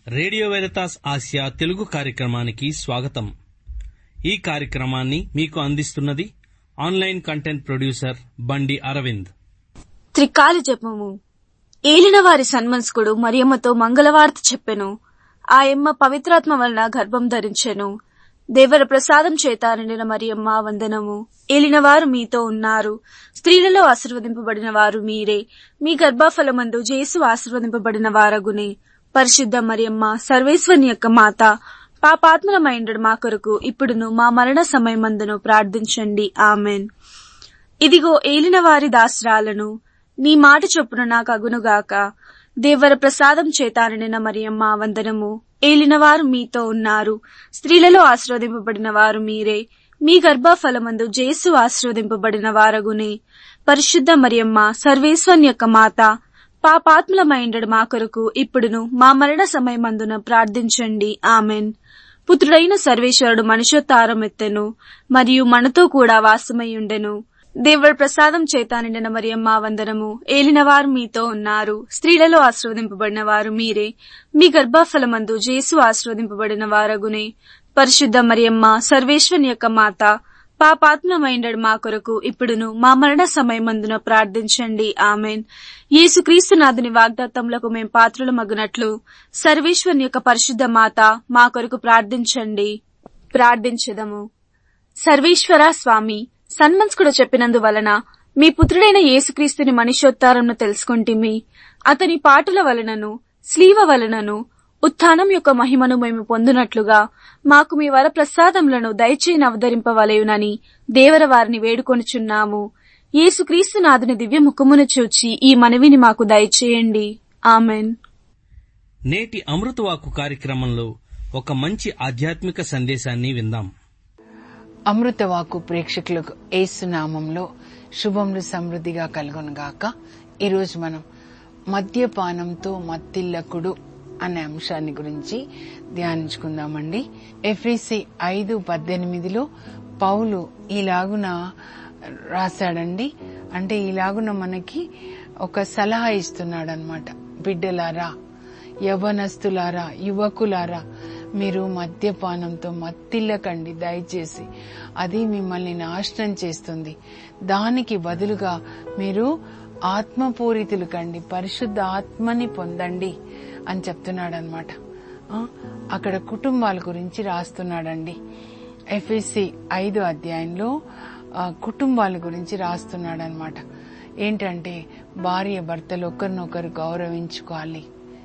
Radio Veritas Asia Telugu కార్యక్రమానికి స్వాగతం ఈ కార్యక్రమాన్ని మీకు అందిస్తున్నది ఆన్లైన్ కంటెంట్ ప్రొడ్యూసర్ బండి అరవింద్ త్రికాల జపము ఏలిన వారి సన్మనస్కుడు మరియమ్మతో మంగళవార్త చెప్పెను ఆ యమ్మ పవిత్రాత్మ వలన గర్భం ధరించెను దేవర ప్రసాదం చేత నిండిన మరియమ్మ వందనము ఏలినవారు మీతో ఉన్నారు స్త్రీలలో ఆశీర్వదింపబడిన వారు మీరే మీ గర్భఫలమందు జేసు ఆశీర్వదింపబడిన వారగునే పరిశుద్ధ మరియమ్మ సర్వేశ్వరుని యొక్క మాత పాపాత్మలమైండడు మా కొరకు ఇప్పుడును మా మరణ సమయమందును ప్రార్థించండి ఆమెన్ ఇదిగో ఏలిన వారి దాసరాలను నీ మాట చొప్పున నాకు అగునుగాక దేవర ప్రసాదం చేతాననిన మరియమ్మ వందనము ఏలినవారు మీతో ఉన్నారు స్త్రీలలో ఆశీర్వదింపబడిన వారు మీరే మీ గర్భఫలమందు జేసు ఆశీర్వదింపబడిన వారగునే పరిశుద్ధ మరియమ్మ సర్వేశ్వరుని యొక్క మాత పాపాత్ములమైండడు మా కొరకు ఇప్పుడును మా మరణ సమయమందున ప్రార్థించండి ఆమెన్ పుత్రుడైన సర్వేశ్వరుడు మనుషోత్తారం ఎత్తెను మరియు మనతో కూడా వాసమై ఉండెను దేవుడి ప్రసాదం చేత నిండిన మరియమ్మ వందనము ఏలినవారు మీతో ఉన్నారు స్త్రీలలో ఆశీర్వదింపబడిన వారు మీరే మీ గర్భఫలమందు జేసు ఆశీర్వదింపబడిన వారగునే పరిశుద్ధ మరియమ్మ సర్వేశ్వరుని యొక్క మాత పాపాత్మమైండడు మా కొరకు ఇప్పుడును మా మరణ సమయమందున ప్రార్థించండి ఆమెన్ యేసుక్రీస్తు నాథుని వాగ్దాత్తములకు మేం పాత్రలు మగునట్లు సర్వేశ్వరుని యొక్క పరిశుద్ధ మాత మా కొరకు ప్రార్థించండి ప్రార్థించదము సర్వేశ్వర స్వామి సన్మన్స్కుడు చెప్పినందువలన మీ పుత్రుడైన యేసుక్రీస్తుని మనుష్యోత్తారంను తెలుసుకుంటిమి అతని పాటుల వలనను స్లీవ వలనను ఉత్థానం యొక్క మహిమను మేము పొందునట్లుగా మాకు మీ వర ప్రసాదములను దయచేయని అవతరింపవలయునని దేవర వారిని వేడుకొనుచున్నాము యేసుక్రీస్తు నాథుని దివ్య ముఖమును చూచి ఈ మనవిని మాకు దయచేయండి ఆమెన్ నేటి అమృతవాకు కార్యక్రమంలో ఒక మంచి ఆధ్యాత్మిక సందేశాన్ని విందాం అమృతవాకు ప్రేక్షకులకు ఏసునామంలో శుభములు సమృద్ధిగా కలుగునుగాక ఈరోజు మనం మద్యపానంతో మత్తిల్లకుడు అనే అంశాన్ని గురించి ధ్యానించుకుందామండి ఎఫ్ఈసి ఐదు పద్దెనిమిదిలో పౌలు ఈలాగున రాశాడండి అంటే ఈలాగున మనకి ఒక సలహా ఇస్తున్నాడు అనమాట బిడ్డలారా యవనస్తులారా యువకులారా మీరు మద్యపానంతో మత్తిల్లకండి దయచేసి అది మిమ్మల్ని నాశనం చేస్తుంది దానికి బదులుగా మీరు ఆత్మపూరితులు కండి పరిశుద్ధ ఆత్మని పొందండి అని చెప్తున్నాడు అనమాట అక్కడ కుటుంబాల గురించి రాస్తున్నాడండి ఎఫ్ఎస్సి ఐదో అధ్యాయంలో కుటుంబాల గురించి రాస్తున్నాడు అనమాట ఏంటంటే భార్య భర్తలు ఒకరినొకరు గౌరవించుకోవాలి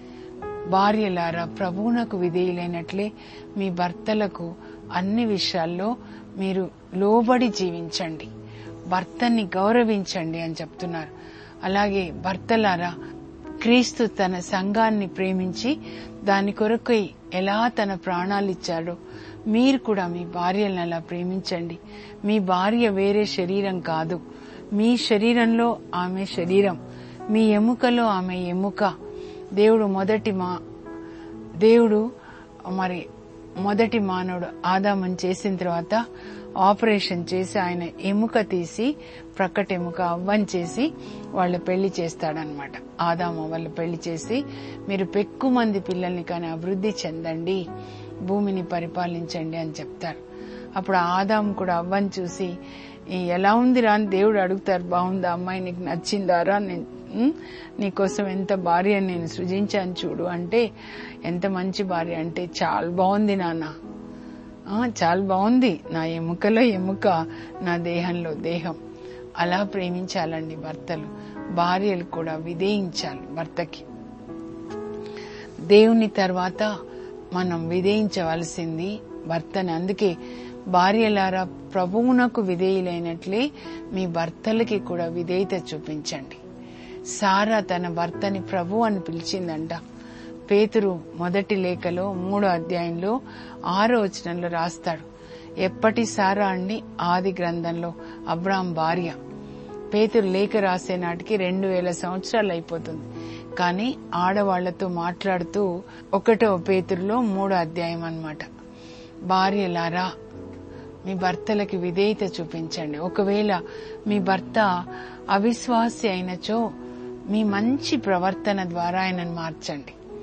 భార్యలారా ప్రభువునకు విధేయులైనట్లే మీ భర్తలకు అన్ని విషయాల్లో మీరు లోబడి జీవించండి భర్తని గౌరవించండి అని చెప్తున్నారు అలాగే భర్తలారా క్రీస్తు తన సంఘాన్ని ప్రేమించి దాని కొరకు ఎలా తన ప్రాణాలు ఇచ్చాడో మీరు కూడా మీ భార్యలను అలా ప్రేమించండి మీ భార్య వేరే శరీరం కాదు మీ శరీరంలో ఆమె శరీరం మీ ఎముకలో ఆమె ఎముక దేవుడు మొదటి మా దేవుడు మరి మొదటి మానవుడు ఆదామని చేసిన తర్వాత ఆపరేషన్ చేసి ఆయన ఎముక తీసి ప్రక్కటి ఎముక అవ్వని చేసి వాళ్ళ పెళ్లి చేస్తాడనమాట ఆదాము వాళ్ళ పెళ్లి చేసి మీరు పెక్కు మంది పిల్లల్ని కానీ అభివృద్ధి చెందండి భూమిని పరిపాలించండి అని చెప్తారు అప్పుడు ఆదాము కూడా అవ్వని చూసి ఎలా ఉందిరా అని దేవుడు అడుగుతారు బాగుందా అమ్మాయి నీకు నచ్చిందారా నేను నీకోసం ఎంత భార్య నేను సృజించాను చూడు అంటే ఎంత మంచి భార్య అంటే చాలా బాగుంది నాన్న చాలా బాగుంది నా ఎముకలో ఎముక నా దేహంలో దేహం అలా ప్రేమించాలండి భర్తలు భార్యలు కూడా విధేయించాలి భర్తకి దేవుని తర్వాత మనం విధేయించవలసింది భర్తని అందుకే భార్యలారా ప్రభువునకు విధేయులైనట్లే మీ భర్తలకి కూడా విధేయత చూపించండి సారా తన భర్తని ప్రభు అని పిలిచిందంట పేతురు మొదటి లేఖలో మూడో అధ్యాయంలో ఆరో వచనంలో రాస్తాడు ఎప్పటి సారా అండి ఆది గ్రంథంలో అబ్రాం భార్య పేతురు లేఖ రాసే నాటికి రెండు వేల సంవత్సరాలు అయిపోతుంది కానీ ఆడవాళ్లతో మాట్లాడుతూ ఒకటో పేతురులో మూడో అధ్యాయం అన్నమాట భార్యలారా మీ భర్తలకి విధేయత చూపించండి ఒకవేళ మీ భర్త అవిశ్వాసి అయినచో మీ మంచి ప్రవర్తన ద్వారా ఆయనను మార్చండి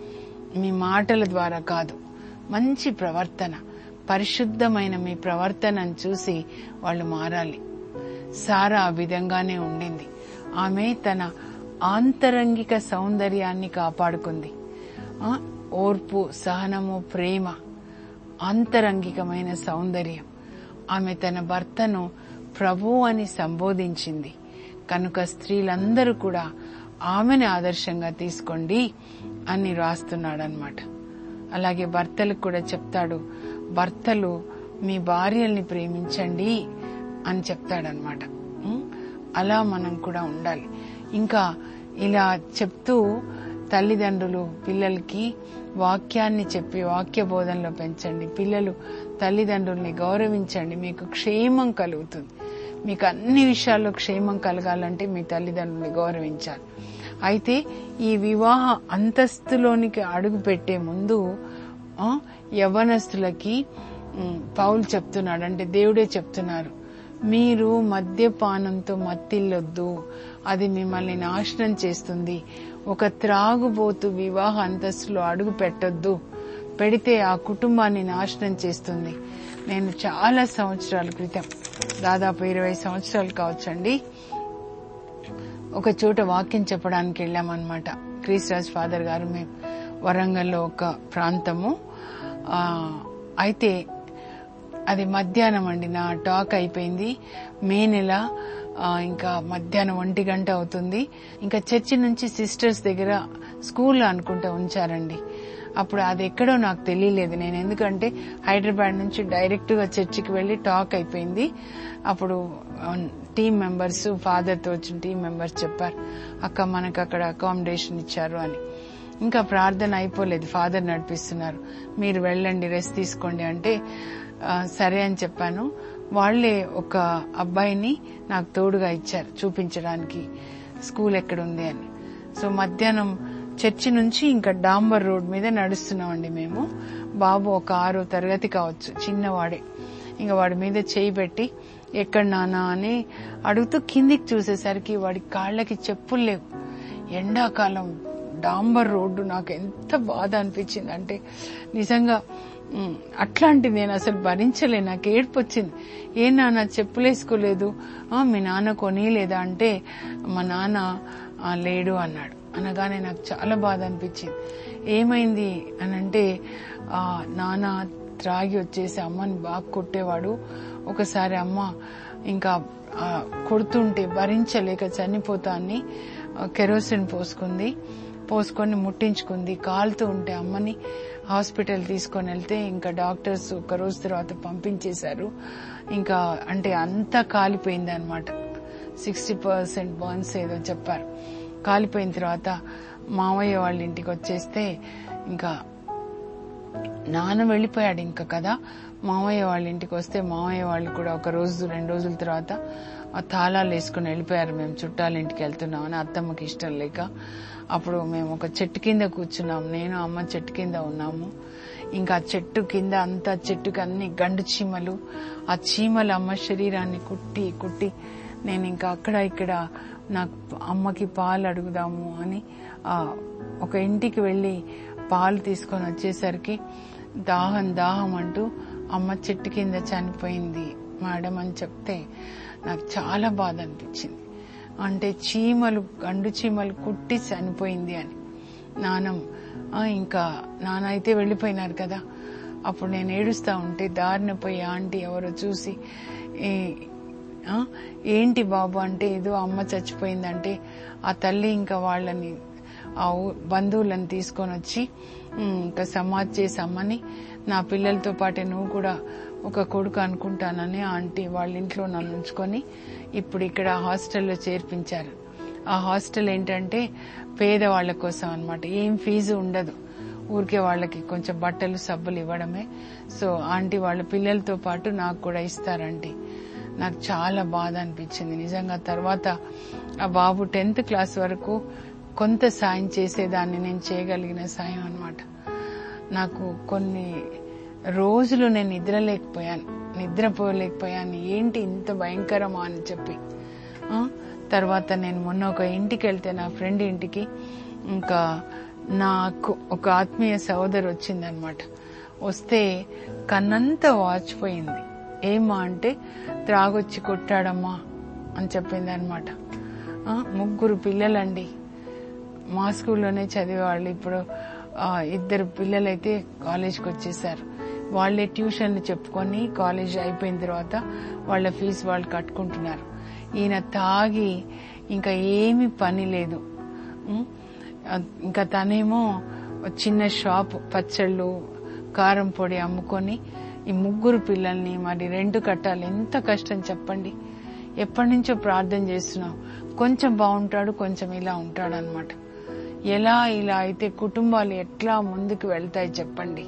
మీ మాటల ద్వారా కాదు మంచి ప్రవర్తన పరిశుద్ధమైన మీ ప్రవర్తనను చూసి వాళ్ళు మారాలి సారా ఆ విధంగానే ఉండింది ఆమె తన ఆంతరంగిక సౌందర్యాన్ని కాపాడుకుంది ఆ, ఓర్పు సహనము ప్రేమ ఆంతరంగికమైన సౌందర్యం ఆమె తన భర్తను ప్రభు అని సంబోధించింది కనుక స్త్రీలందరూ కూడా ఆమెను ఆదర్శంగా తీసుకోండి అని రాస్తున్నాడనమాట అలాగే భర్తలకు కూడా చెప్తాడు భర్తలు మీ భార్యల్ని ప్రేమించండి అని చెప్తాడనమాట ఉం? అలా మనం కూడా ఉండాలి ఇంకా ఇలా చెప్తూ తల్లిదండ్రులు పిల్లలకి వాక్యాన్ని చెప్పి వాక్య బోధనలో పెంచండి పిల్లలు తల్లిదండ్రుల్ని గౌరవించండి మీకు క్షేమం కలుగుతుంది మీకు అన్ని విషయాల్లో క్షేమం కలగాలంటే మీ తల్లిదండ్రుల్ని గౌరవించాలి అయితే ఈ వివాహ అంతస్తులోనికి అడుగు పెట్టే ముందు ఆ, యవ్వనస్తులకి ఉమ్, పౌలు చెప్తున్నాడు అంటే దేవుడే చెప్తున్నారు మీరు మద్యపానంతో మత్తిల్లొద్దు అది మిమ్మల్ని నాశనం చేస్తుంది ఒక త్రాగుబోతు వివాహ అంతస్తులో అడుగు పెట్టొద్దు పెడితే ఆ కుటుంబాన్ని నాశనం చేస్తుంది నేను చాలా సంవత్సరాల క్రితం దాదాపు ఇరవై సంవత్సరాలు కావచ్చండి ఒక చోట వాక్యం చెప్పడానికి వెళ్ళామన్నమాట క్రీస్రాజ్ ఫాదర్ గారు మేము వరంగల్లో ఒక ప్రాంతము ఆ, అయితే అది మధ్యాహ్నం అండి నా టాక్ అయిపోయింది మే నెల ఆ, ఇంకా మధ్యాహ్నం ఒంటి గంట అవుతుంది ఇంకా చర్చి నుంచి సిస్టర్స్ దగ్గర స్కూల్ అనుకుంటా ఉంచారండి అప్పుడు అది ఎక్కడో నాకు తెలియలేదు నేను ఎందుకంటే హైదరాబాద్ నుంచి డైరెక్ట్ గా చర్చికి వెళ్లి టాక్ అయిపోయింది అప్పుడు టీం మెంబర్స్ ఫాదర్ తో వచ్చిన టీం మెంబర్స్ చెప్పారు అక్క మనకు అక్కడ అకామిడేషన్ ఇచ్చారు అని ఇంకా ప్రార్థన అయిపోలేదు ఫాదర్ నడిపిస్తున్నారు మీరు వెళ్ళండి రెస్ట్ తీసుకోండి అంటే ఆ, సరే అని చెప్పాను వాళ్లే ఒక అబ్బాయిని నాకు తోడుగా ఇచ్చారు చూపించడానికి స్కూల్ ఎక్కడుంది అని సో మధ్యాహ్నం చర్చి నుంచి ఇంకా డాంబర్ రోడ్ మీద నడుస్తున్నామండి మేము బాబు ఒక ఆరో తరగతి కావచ్చు చిన్నవాడే ఇంకా వాడి మీద చేయి పెట్టి ఎక్కడ నానా అని అడుగుతూ కిందికి చూసేసరికి వాడి కాళ్ళకి చెప్పులు లేవు ఎండాకాలం డాంబర్ రోడ్డు నాకు ఎంత బాధ అనిపించింది అంటే నిజంగా ఉమ్, అట్లాంటిది నేను అసలు భరించలే నాకు ఏడుపు వచ్చింది ఏ నాన్న చెప్పులేసుకోలేదు "ఆ, మీ నాన్న కొనిలేదా అంటే మా నాన్న "ఆ, లేడు అన్నాడు అనగానే నాకు చాలా బాధ అనిపించింది ఏమైంది అని అంటే ఆ, నాన్న త్రాగి వచ్చేసి అమ్మని బాగా కొట్టేవాడు ఒకసారి అమ్మ ఇంకా ఆ, కొడుతుంటే భరించలేక చనిపోతా అని ఆ, కెరోసిన్ పోసుకుంది పోసుకొని ముట్టించుకుంది కాలుతూ ఉంటే అమ్మని హాస్పిటల్ తీసుకొని వెళ్తే ఇంకా డాక్టర్స్ ఒక రోజు తర్వాత పంపించేశారు ఇంకా అంటే అంతా కాలిపోయింది అనమాట సిక్స్టీ పర్సెంట్ బర్న్స్ ఏదో చెప్పారు కాలిపోయిన తర్వాత మామయ్య వాళ్ళ ఇంటికి వచ్చేస్తే ఇంకా నాన్న వెళ్ళిపోయాడు ఇంకా కదా మామయ్య వాళ్ళ ఇంటికి వస్తే మామయ్య వాళ్ళు కూడా ఒక రోజు రెండు రోజుల తర్వాత ఆ తాళాలు వేసుకుని వెళ్ళిపోయారు మేము చుట్టాల ఇంటికి వెళ్తున్నామని అత్తమ్మకి ఇష్టం లేక అప్పుడు మేము ఒక చెట్టు కింద కూర్చున్నాం నేను అమ్మ చెట్టు కింద ఉన్నాము ఇంకా ఆ చెట్టు కింద అంతా చెట్టుకి అన్ని గండు చీమలు ఆ చీమలు అమ్మ శరీరాన్ని కుట్టి కుట్టి నేను ఇంకా అక్కడ ఇక్కడ నాకు అమ్మకి పాలు అడుగుదాము అని ఆ ఒక ఇంటికి వెళ్లి పాలు తీసుకొని వచ్చేసరికి దాహం దాహం అంటూ అమ్మ చెట్టు కింద చనిపోయింది మేడం అని చెప్తే నాకు చాలా బాధ అనిపించింది అంటే చీమలు గండు చీమలు కుట్టి చనిపోయింది అని నానం "ఆ, ఇంకా నాన్న అయితే వెళ్ళిపోయినారు కదా అప్పుడు నేను ఏడుస్తా ఉంటే దారిన పోయి ఆంటీ ఎవరో చూసి "ఏ- ఆ, ఏంటి బాబు అంటే ఏదో అమ్మ చచ్చిపోయిందంటే ఆ తల్లి ఇంకా వాళ్ళని ఆ ఊ- బంధువులను తీసుకొని వచ్చి "ఉమ్, ఇంకా సమాధి చేసి అమ్మని నా పిల్లలతో పాటే నువ్వు కూడా ఒక కొడుకు అనుకుంటానని ఆంటీ వాళ్ళ ఇంట్లో నన్ను ఉంచుకొని ఇప్పుడు ఇక్కడ హాస్టల్లో చేర్పించారు ఆ హాస్టల్ ఏంటంటే పేదవాళ్ల కోసం అన్నమాట ఏం ఫీజు ఉండదు ఊరికే వాళ్ళకి కొంచెం బట్టలు సబ్బులు ఇవ్వడమే సో ఆంటీ వాళ్ళ పిల్లలతో పాటు నాకు కూడా ఇస్తారంటీ నాకు చాలా బాధ అనిపించింది నిజంగా తర్వాత ఆ బాబు టెన్త్ క్లాస్ వరకు కొంత సాయం చేసేదాన్ని నేను చేయగలిగిన సాయం అన్నమాట నాకు కొన్ని రోజులు నేను నిద్రలేకపోయాను నిద్రపోలేకపోయాను ఏంటి ఇంత భయంకరమా అని చెప్పి ఆ, తర్వాత నేను మొన్న ఒక ఇంటికి వెళ్తే నా ఫ్రెండ్ ఇంటికి ఇంకా నాకు ఒక ఆత్మీయ సోదరు వచ్చిందనమాట వస్తే కన్నంతా వాచిపోయింది ఏమా అంటే త్రాగొచ్చి కొట్టాడమ్మా అని చెప్పింది అనమాట ముగ్గురు పిల్లలండి మా స్కూల్లోనే చదివేవాళ్ళు ఇప్పుడు ఆ, ఇద్దరు పిల్లలైతే కాలేజ్కి వచ్చేసారు వాళ్ళే ట్యూషన్లు చెప్పుకొని కాలేజ్ అయిపోయిన తర్వాత వాళ్ళ ఫీజు వాళ్ళు కట్టుకుంటున్నారు ఈయన తాగి ఇంకా ఏమీ పని లేదు ఉం? ఆ, ఇంకా తనేమో ఒక చిన్న షాప్ పచ్చళ్ళు కారం పొడి అమ్ముకొని ఈ ముగ్గురు పిల్లల్ని మరి రెంట్ కట్టాలి ఎంత కష్టం చెప్పండి ఎప్పటి నుంచో ప్రార్థన చేస్తున్నాం కొంచెం బాగుంటాడు కొంచెం ఇలా ఉంటాడు అనమాట ఎలా ఇలా అయితే కుటుంబాలు ఎట్లా ముందుకు వెళ్తాయి చెప్పండి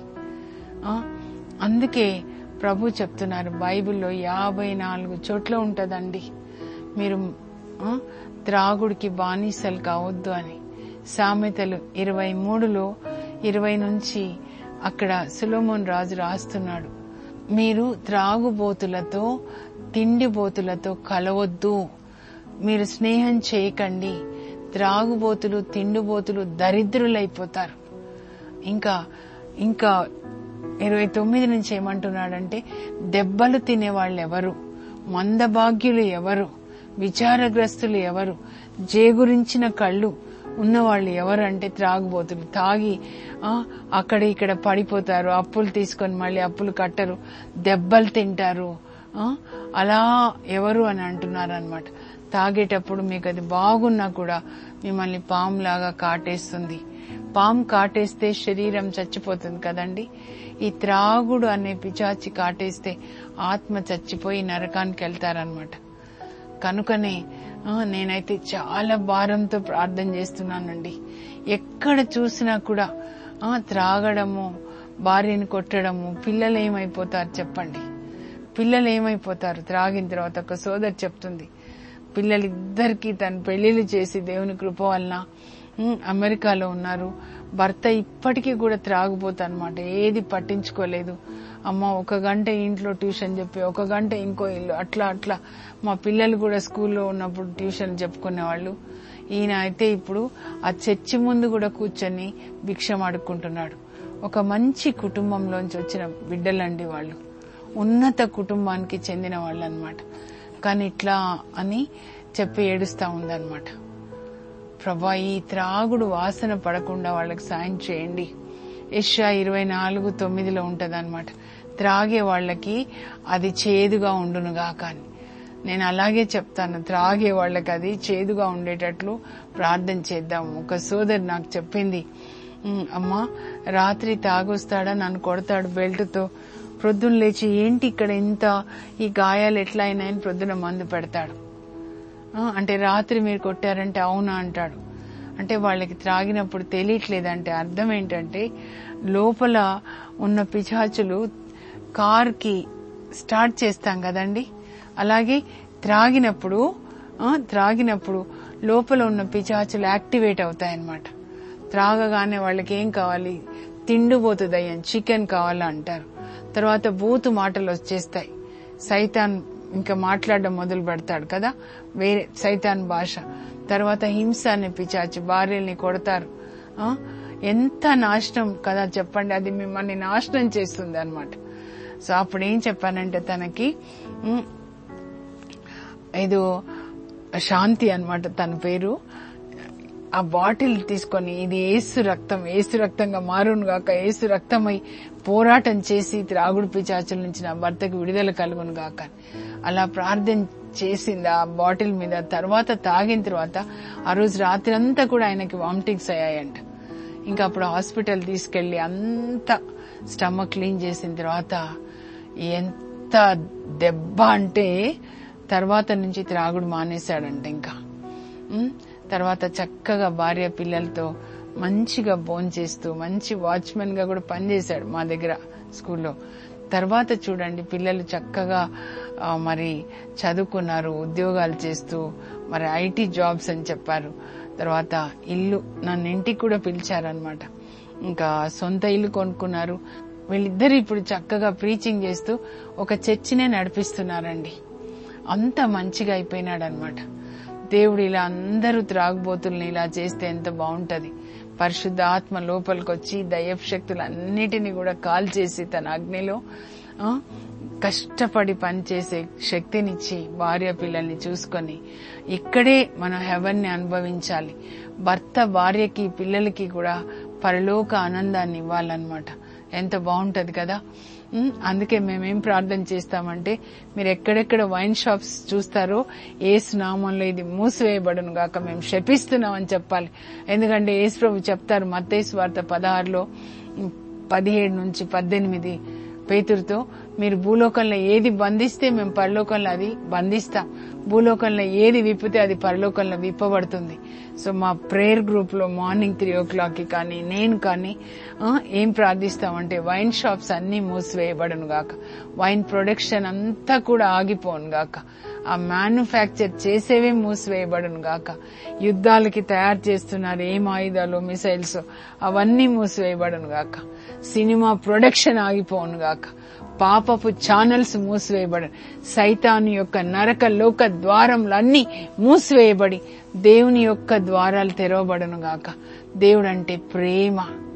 ఆ? అందుకే ప్రభు చెప్తున్నారు బైబిల్లో యాభై నాలుగు చోట్ల ఉంటదండి మీరు ఆ, త్రాగుడికి బానిసలు కావద్దు అని సామెతలు ఇరవై మూడులో ఇరవై నుంచి అక్కడ సులోమోన్ రాజు రాస్తున్నాడు మీరు త్రాగుబోతులతో తిండిబోతులతో కలవద్దు మీరు స్నేహం చేయకండి త్రాగుబోతులు తిండిబోతులు దరిద్రులైపోతారు ఇంకా ఇంకా ఇరవై తొమ్మిది నుంచి ఏమంటున్నాడంటే దెబ్బలు తినేవాళ్ళు ఎవరు మందభాగ్యులు ఎవరు విచారగ్రస్తులు ఎవరు జేగురించిన కళ్ళు ఉన్నవాళ్ళు ఎవరు అంటే త్రాగుబోతులు తాగి ఆ, అక్కడ ఇక్కడ పడిపోతారు అప్పులు తీసుకొని మళ్ళీ అప్పులు కట్టరు దెబ్బలు తింటారు ఆ, అలా ఎవరు అని అంటున్నారు అనమాట తాగేటప్పుడు మీకు అది బాగున్నా కూడా మిమ్మల్ని పాములాగా కాటేస్తుంది పాము కాటేస్తే శరీరం చచ్చిపోతుంది కదండి ఈ త్రాగుడు అనే పిచాచి కాటేస్తే ఆత్మ చచ్చిపోయి నరకానికి వెళ్తారనమాట కనుకనే ఆ, నేనైతే చాలా భారంతో ప్రార్థన చేస్తున్నానండి ఎక్కడ చూసినా కూడా ఆ, త్రాగడము భార్యని కొట్టడము పిల్లలు ఏమైపోతారు చెప్పండి పిల్లలు ఏమైపోతారు త్రాగిన తర్వాత ఒక సోదరి చెప్తుంది పిల్లలిద్దరికి తన పెళ్లిళ్ళు చేసి దేవుని కృప వలన ఉమ్, అమెరికాలో ఉన్నారు భర్త ఇప్పటికీ కూడా త్రాగుపోతా అనమాట ఏది పట్టించుకోలేదు అమ్మ ఒక గంట ఇంట్లో ట్యూషన్ చెప్పి ఒక గంట ఇంకో ఇల్లు అట్లా అట్లా మా పిల్లలు కూడా స్కూల్లో ఉన్నప్పుడు ట్యూషన్ చెప్పుకునేవాళ్ళు ఈయన అయితే ఇప్పుడు ఆ చర్చి ముందు కూడా కూర్చొని భిక్షం అడుక్కుంటున్నాడు ఒక మంచి కుటుంబంలోంచి వచ్చిన బిడ్డలండి వాళ్ళు ఉన్నత కుటుంబానికి చెందిన వాళ్ళు అనమాట కానీ ఇట్లా అని చెప్పి ఏడుస్తా ఉందన్నమాట ప్రభా ఈ త్రాగుడు వాసన పడకుండా వాళ్ళకి సాయం చేయండి యెషయా ఇరవై నాలుగు తొమ్మిదిలో ఉంటదన్నమాట త్రాగే వాళ్ళకి అది చేదుగా ఉండునుగా కానీ నేను అలాగే చెప్తాను త్రాగే వాళ్ళకి అది చేదుగా ఉండేటట్లు ప్రార్థన చేద్దాం ఒక సోదరు నాకు చెప్పింది "ఉమ్, అమ్మా రాత్రి తాగొస్తాడా నన్ను కొడతాడు బెల్ట్తో ప్రొద్దున లేచి ఏంటి ఇక్కడ ఇంత ఈ గాయాలు ఎట్లా అయినాయని ప్రొద్దున మందు పెడతాడు ఆ, అంటే రాత్రి మీరు కొట్టారంటే అవునా అంటాడు అంటే వాళ్ళకి త్రాగినప్పుడు తెలియట్లేదంటే అర్థం ఏంటంటే లోపల ఉన్న పిచాచులు కార్కి స్టార్ట్ చేస్తాం కదండి అలాగే త్రాగినప్పుడు ఆ, త్రాగినప్పుడు లోపల ఉన్న పిచాచులు యాక్టివేట్ అవుతాయన్నమాట త్రాగగానే వాళ్ళకి ఏం కావాలి తిండిపోతుంది చికెన్ కావాలా అంటారు తర్వాత బూతు మాటలు వచ్చేస్తాయి సైతాన్ ఇంకా మాట్లాడడం మొదలు పెడతాడు కదా వేరే సైతాన్ భాష తర్వాత హింస అనే పిచాచి భార్యల్ని కొడతారు ఆ? ఎంత నాశనం కదా చెప్పండి అది మిమ్మల్ని నాశనం చేస్తుంది అనమాట సో అప్పుడు ఏం చెప్పానంటే తనకి ఉమ్, ఏదో శాంతి అన్నమాట తన పేరు ఆ బాటిల్ తీసుకొని ఇది ఏసు రక్తం ఏసు రక్తంగా మారును గాక ఏసు రక్తమై పోరాటం చేసి త్రాగుడు పిచాచుల నుంచి నా భర్తకు విడుదల కలుగును గాక అని. అలా ప్రార్థన చేసింది ఆ బాటిల్ మీద తర్వాత తాగిన తర్వాత ఆ రోజు రాత్రి అంతా కూడా ఆయనకి వామిటింగ్స్ అయ్యాయంట ఇంకా అప్పుడు హాస్పిటల్ తీసుకెళ్లి అంత స్టమక్ క్లీన్ చేసిన తర్వాత ఎంత దెబ్బ అంటే తర్వాత నుంచి త్రాగుడు మానేశాడంట ఇంకా ఉమ్, తర్వాత చక్కగా భార్య పిల్లలతో మంచిగా భోంచేస్తూ మంచి వాచ్మెన్ గా కూడా పనిచేశాడు మా దగ్గర స్కూల్లో తర్వాత చూడండి పిల్లలు చక్కగా ఆ, మరి చదువుకున్నారు ఉద్యోగాలు చేస్తూ మరి ఐటీ జాబ్స్ అని చెప్పారు తర్వాత ఇల్లు నన్ను ఇంటికి కూడా పిలిచారనమాట ఇంకా సొంత ఇల్లు కొనుక్కున్నారు వీళ్ళిద్దరు ఇప్పుడు చక్కగా ప్రీచింగ్ చేస్తూ ఒక చర్చినే నడిపిస్తున్నారండి అంత మంచిగా అయిపోయినాడు అనమాట దేవుడు ఇలా అందరూ త్రాగుబోతుల్ని ఇలా చేస్తే ఎంత బాగుంటది పరిశుద్ధ ఆత్మ లోపలికి వచ్చి దయ్యపు శక్తులన్నిటినీ కూడా కాల్ చేసి తన అగ్నిలో ఆ, కష్టపడి పనిచేసే శక్తినిచ్చి భార్య పిల్లల్ని చూసుకొని ఇక్కడే మనం హెవెన్ ని అనుభవించాలి భర్త భార్యకి పిల్లలకి కూడా పరలోక ఆనందాన్ని ఇవ్వాలన్నమాట ఎంత బాగుంటది కదా ఉమ్, అందుకే మేమేం ప్రార్థన చేస్తామంటే మీరు ఎక్కడెక్కడ వైన్ షాప్స్ చూస్తారో ఏసు నామంలో ఇది మూసివేయబడును గాక మేము శపిస్తున్నామని చెప్పాలి ఎందుకంటే యేసు ప్రభు చెప్తారు మత్తేసు వార్త పదహారులో ఉమ్, పదిహేడు నుంచి పద్దెనిమిది పేతురుతో మీరు భూలోకంలో ఏది బంధిస్తే మేము పరలోకంలో అది బంధిస్తాం భూలోకంలో ఏది విప్పితే అది పరలోకంలో విప్పబడుతుంది సో మా ప్రేయర్ గ్రూప్ లో మార్నింగ్ త్రీ ఓ క్లాక్ కి కానీ నేను కానీ ఆ, ఏం ప్రార్థిస్తామంటే వైన్ షాప్స్ అన్ని మూసివేయబడును గాక వైన్ ప్రొడక్షన్ అంతా కూడా ఆగిపోను గాక ఆ మ్యానుఫ్యాక్చర్ చేసేవే మూసివేయబడును గాక యుద్ధాలకి తయారు చేస్తున్నారు ఏం ఆయుధాలు మిసైల్స్ అవన్నీ మూసివేయబడును గాక సినిమా ప్రొడక్షన్ ఆగిపోను గాక పాపపు ఛానల్స్ మూసివేయబడి సైతాను యొక్క నరక లోక ద్వారములన్నీ మూసివేయబడి దేవుని యొక్క ద్వారాలు తెరవబడును గాక దేవుడంటే ప్రేమ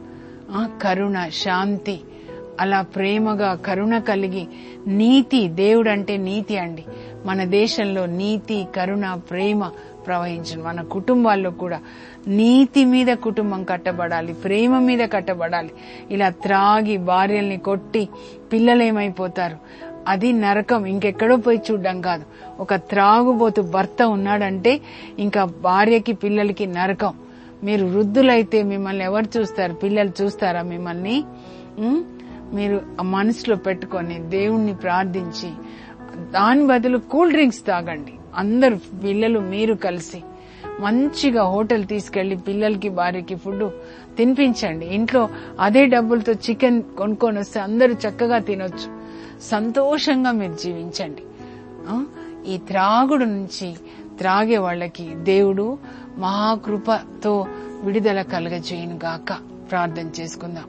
ఆ, కరుణ శాంతి అలా ప్రేమగా కరుణ కలిగి నీతి దేవుడంటే నీతి అండి మన దేశంలో నీతి కరుణ ప్రేమ ప్రవహించను మన కుటుంబాల్లో కూడా నీతి మీద కుటుంబం కట్టబడాలి ప్రేమ మీద కట్టబడాలి ఇలా త్రాగి భార్యల్ని కొట్టి పిల్లలేమైపోతారు అది నరకం ఇంకెక్కడో పోయి చూడ్డం కాదు ఒక త్రాగుబోతు భర్త ఉన్నాడంటే ఇంకా భార్యకి పిల్లలకి నరకం మీరు వృద్ధులైతే మిమ్మల్ని ఎవరు చూస్తారు పిల్లలు చూస్తారా మిమ్మల్ని ఉం? మీరు ఆ మనసులో పెట్టుకొని దేవుణ్ణి ప్రార్థించి దాని బదులు కూల్ డ్రింక్స్ తాగండి అందరు పిల్లలు మీరు కలిసి మంచిగా హోటల్ తీసుకెళ్లి పిల్లలకి భార్యకి ఫుడ్ తినిపించండి ఇంట్లో అదే డబ్బులతో చికెన్ కొనుక్కొని వస్తే అందరూ చక్కగా తినొచ్చు సంతోషంగా మీరు జీవించండి ఆ? ఈ త్రాగుడు నుంచి త్రాగే వాళ్ళకి దేవుడు మహాకృపతో విడుదల కలగజేయను గాక ప్రార్థన చేసుకుందాం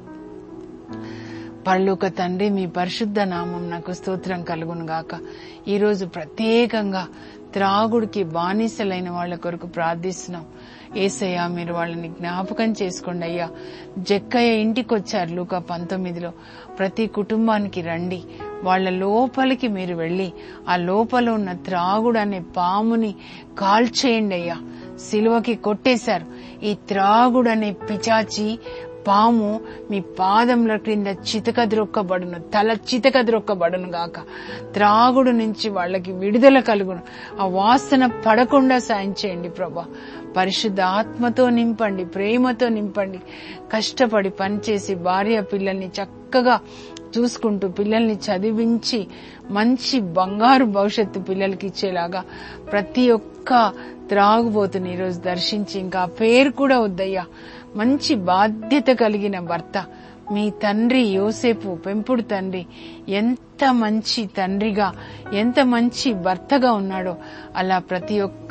పరలోక తండ్రి మీ పరిశుద్ధ నామం నాకు స్తోత్రం కలుగును గాక ఈరోజు ప్రత్యేకంగా త్రాగుడికి బానిసలైన వాళ్ళ కొరకు ప్రార్థిస్తున్నాం ఏసయ్యా మీరు వాళ్ళని జ్ఞాపకం చేసుకోండి అయ్యా జక్కయ్య ఇంటికి వచ్చారు లూకా పంతొమ్మిదిలో ప్రతి కుటుంబానికి రండి వాళ్ళ లోపలికి మీరు వెళ్ళి ఆ లోపల ఉన్న త్రాగుడు అనే పాముని కాల్చేయండి అయ్యా సిలువకి కొట్టేశారు ఈ త్రాగుడు అనే పిచాచి పాము మీ పాదముల క్రింద చితకద్రొక్కబడును తల చితకద్రొక్కబడును గాక త్రాగుడు నుంచి వాళ్ళకి విడుదల కలుగును ఆ వాసన పడకుండా సాయం చేయండి ప్రభా పరిశుద్ధ ఆత్మతో నింపండి ప్రేమతో నింపండి కష్టపడి పనిచేసి భార్య పిల్లల్ని చక్కగా చూసుకుంటూ పిల్లల్ని చదివించి మంచి బంగారు భవిష్యత్తు పిల్లలకి ఇచ్చేలాగా ప్రతి ఒక్క త్రాగుబోతుని ఈరోజు దర్శించి ఇంకా ఆ పేరు కూడా వద్దయ్యా మంచి బాధ్యత కలిగిన భర్త మీ తండ్రి యోసేపు పెంపుడు తండ్రి ఎంత మంచి తండ్రిగా ఎంత మంచి భర్తగా ఉన్నాడో అలా ప్రతి ఒక్క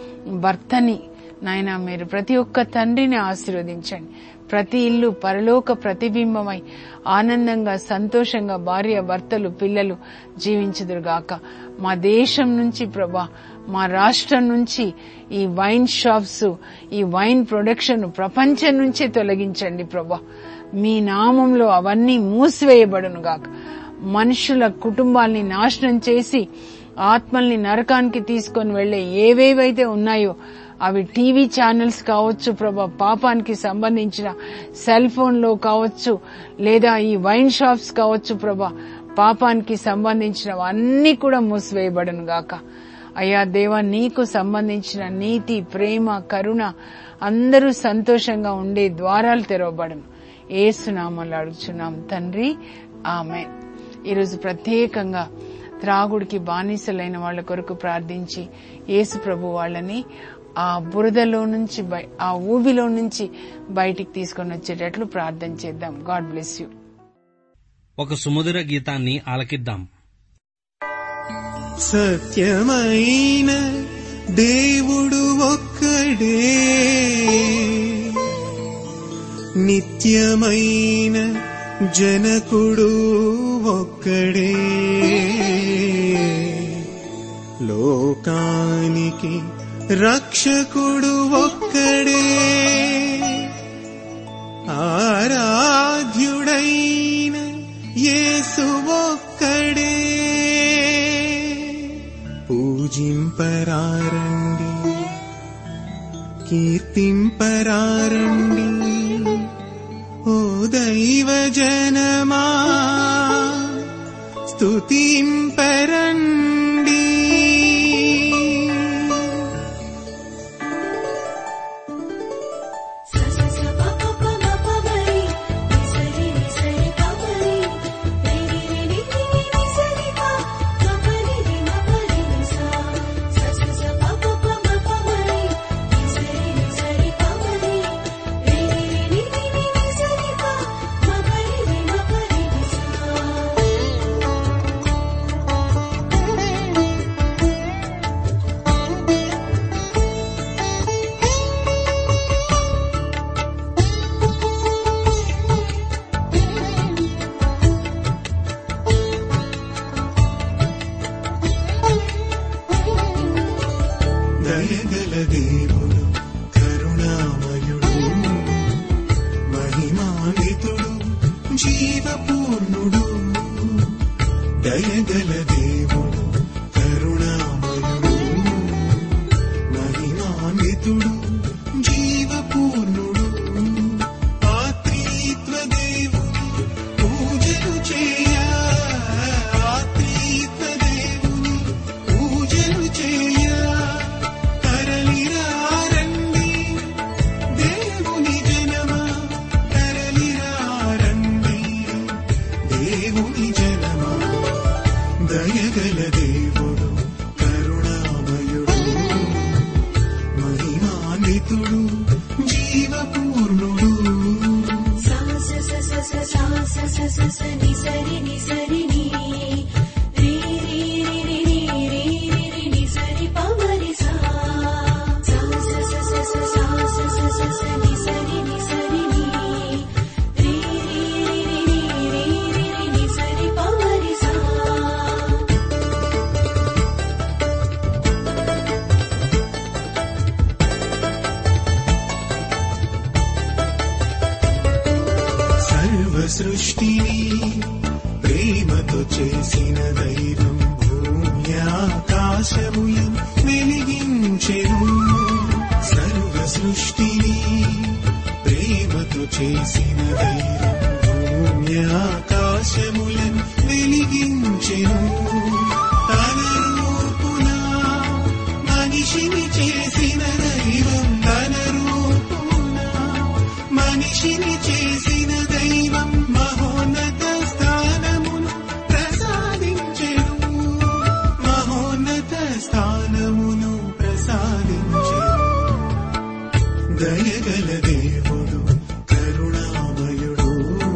భర్తని నాయన మీరు ప్రతి ఒక్క తండ్రిని ఆశీర్వదించండి ప్రతి ఇల్లు పరలోక ప్రతిబింబమై ఆనందంగా సంతోషంగా భార్య భర్తలు పిల్లలు జీవించుదురుగాక మా దేశం నుంచి ప్రభా మా రాష్ట్రం నుంచి ఈ వైన్ షాప్స్ ఈ వైన్ ప్రొడక్షన్ ప్రపంచం నుంచే తొలగించండి ప్రభా మీ నామంలో అవన్నీ మూసివేయబడును గాక మనుషుల కుటుంబాల్ని నాశనం చేసి ఆత్మల్ని నరకానికి తీసుకొని వెళ్లే ఏవేవైతే ఉన్నాయో అవి టీవీ ఛానల్స్ కావచ్చు ప్రభా పాపానికి సంబంధించిన సెల్ ఫోన్ లో కావచ్చు లేదా ఈ వైన్ షాప్స్ కావచ్చు ప్రభా పాపానికి సంబంధించినవి అన్ని కూడా మూసివేయబడును గాక అయ్యా దేవా నీకు సంబంధించిన నీతి ప్రేమ కరుణ అందరూ సంతోషంగా ఉండే ద్వారాలు తెరవబడను ఏసునామలు అడుగుచున్నాం తండ్రి ఆమె ఈరోజు ప్రత్యేకంగా త్రాగుడికి బానిసలైన వాళ్ళ కొరకు ప్రార్థించి యేసు ప్రభు వాళ్ళని ఆ బురదలో నుంచి బయ- ఆ ఊబిలో నుంచి బయటికి తీసుకొని వచ్చేటట్లు ప్రార్థన చేద్దాం గాడ్ బ్లెస్ యూ ఒక సుమధుర గీతాన్ని ఆలకిద్దాం సత్యమైన దేవుడు ఒక్కడే నిత్యమైన జనకుడు ఒక్కడే లోకానికి రక్షకుడు ఒక్కడే ఆరాధ్యుడైన యేసు ఒక్కడే పూజింపరారండి కీర్తింపరారండి ఓ దైవ జనమా స్తుతింపరండి స స స ప ప ప మ ప మ రి ని స రి ని స రి ప మ రి రి రి రి రి రి రి ని స రి ప మ ప రి రి మ ప రి ని స స స స ప ప ప మ ప మ రి ని స రి ని స రి ప మ రి రి రి రి రి రి రి ని స రి ప మ ప రి రి మ ప రి ని స దయగల దేవుడు కరుణామయుడు మహిమాన్వితుడు జీవపూర్ణుడు దయగల దేవుడు కరుణామయుడు మహిమాన్వితుడు జీవపూర్ణుడు ఆత్రీత్వ దేవుని పూజలు చేయ ఆత్రీత్వ దేవుని పూజలు చేయ తరలిరారండి దేవుని జనమా తరలిరారండి దేవుని జనమా దయగల దేవుడు కరుణామయుడు మహిమాన్వితుడు జీవపూర్ణుడు సా స స స స సా స స స స ని స రి ని స రి ని రి రి రి రి రి రి రి రి ని స రి ప మ రి సా సా స స స స సా స స స స ని స రి ని స రి ని రి రి రి రి రి రి రి రి ని స రి ప మ రి సా సర్వ సృష్టిని ప్రేమతో చేసిన దైవం భూమి ఆకాశములు వెలిగించెను సర్వ సృష్టిని ప్రేమతో చేసిన దైవం భూమి ఆకాశములను వెలిగించెను తన రూపున మనిషిని చేసిన దైవం తన రూపున మనిషిని చేసిన దైవం మహోన్నత స్థానమును ప్రసాదించెను మహోన్నత స్థానమును ప్రసాదించెను దయగల దేవుడు కరుణామయుడు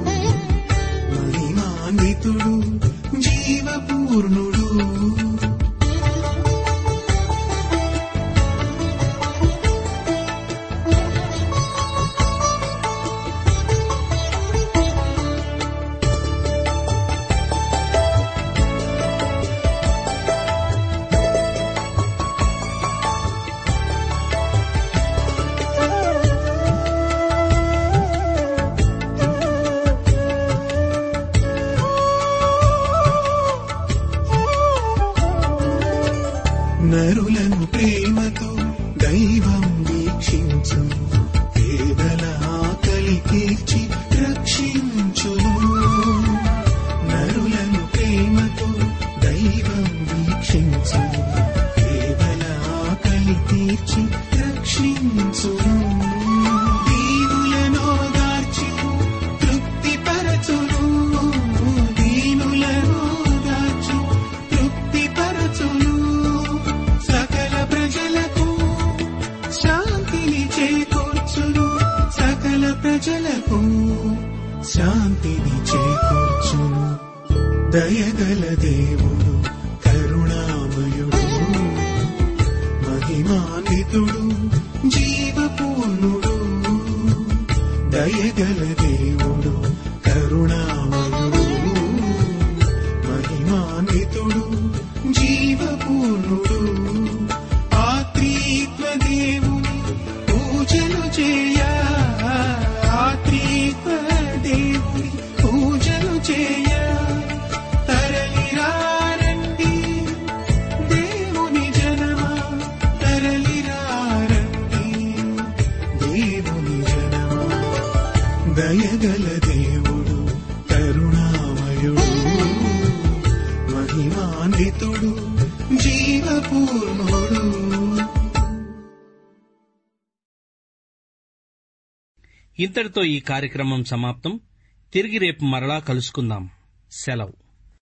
మహిమాన్వితుడు జీవపూర్ణుడు నరులను ప్రేమతో దైవం వీక్షించు పేదల ఆకలి తీర్చి రక్షించును నరులను ప్రేమతో దైవం వీక్షించు పేదల ఆకలి తీర్చి రక్షించును దీనులను దార్చి తృప్తిపరచును దీనులను దార్చి తృప్తిపరచును సకల ప్రజలకు శాంతిని చేకూర్చును సకల ప్రజలకు శాంతిని చేకూర్చును దయగల దేవుడు కరుణామయుడు మహిమాన్వితుడు జీవపూర్ణుడు దయగల దేవుడు కరుణామయుడు మహిమాన్వితుడు జీవపూర్ణుడు ఆత్రీత్వ దేవుని పూజలు చేయ ఆత్రీత్వ చేయ తరలిరారండి దేవుని జనమా తరలిరారండి దేవుని జనమా దయగల దేవుడు కరుణామయుడు మహిమాన్వితుడు జీవపూర్ణుడు ఇంతటితో ఈ కార్యక్రమం సమాప్తం తిరిగి రేపు మరలా కలుసుకుందాం సెలవు